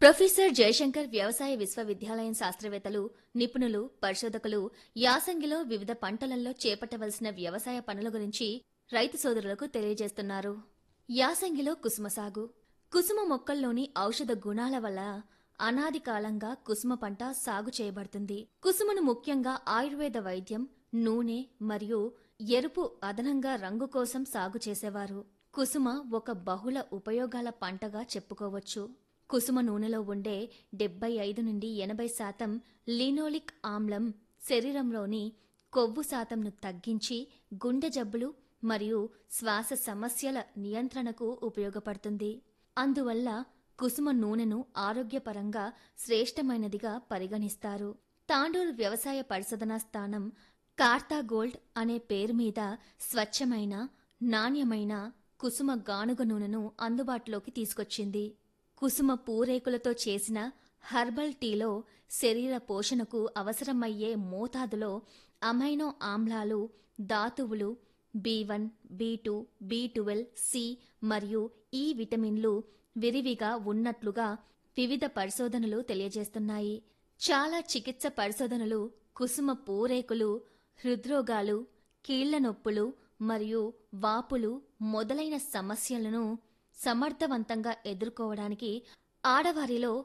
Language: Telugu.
ప్రొఫెసర్ జయశంకర్ వ్యవసాయ విశ్వవిద్యాలయం శాస్త్రవేత్తలు నిపుణులు పరిశోధకులు యాసంగిలో వివిధ పంటలలో చేపట్టవలసిన వ్యవసాయ పనుల గురించి రైతు సోదరులకు తెలియజేస్తున్నారు యాసంగిలో కుసుమ సాగు కుసుమ మొక్కల్లోని ఔషధ గుణాల వల్ల అనాది కాలంగా కుసుమ పంట సాగు చేయబడుతుంది కుసుమను ముఖ్యంగా ఆయుర్వేద వైద్యం నూనె మరియు ఎరుపు అదనంగా రంగు కోసం సాగు చేసేవారు కుసుమ ఒక బహుళ ఉపయోగాల పంటగా చెప్పుకోవచ్చు కుసుమ నూనెలో ఉండే డెబ్బై ఐదు నుండి ఎనభై శాతం లినోలిక్ ఆమ్లం శరీరంలోని కొవ్వు శాతంను తగ్గించి గుండె జబ్బులు మరియు శ్వాస సమస్యల నియంత్రణకు ఉపయోగపడుతుంది అందువల్ల కుసుమ నూనెను ఆరోగ్యపరంగా శ్రేష్టమైనదిగా పరిగణిస్తారు తాండూరు వ్యవసాయ పరిశోధనా స్థానం కార్తా గోల్డ్ అనే పేరు మీద స్వచ్ఛమైన నాణ్యమైన కుసుమ గానుగ నూనెను అందుబాటులోకి తీసుకొచ్చింది కుసుమ పూరేకులతో చేసిన హర్బల్ టీలో శరీర పోషణకు అవసరమయ్యే మోతాదులో అమైనో ఆమ్లాలు ధాతువులు B one B two B twelve C మరియు ఈ విటమిన్లు విరివిగా ఉన్నట్లుగా వివిధ పరిశోధనలు తెలియజేస్తున్నాయి చాలా చికిత్స పరిశోధనలు కుసుమ పూరేకులు హృద్రోగాలు కీళ్ల నొప్పులు మరియు వాపులు మొదలైన సమస్యలను సమర్థవంతంగా ఎదుర్కోవడానికి ఆడవారిలో